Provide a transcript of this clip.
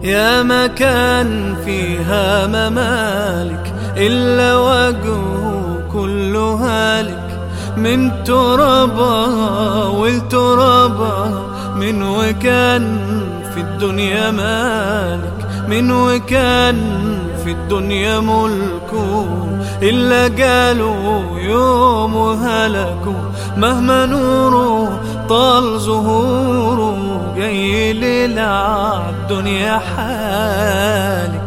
يا ما كان فيها ممالك إلا وجهه كله هالك من ترابها والترابها من وكان في الدنيا مالك من وكان في الدنيا ملكه إلا قالوا يوم وهلكوا مهما نوره طال ظهوره جاي ليلة الدنيا حالك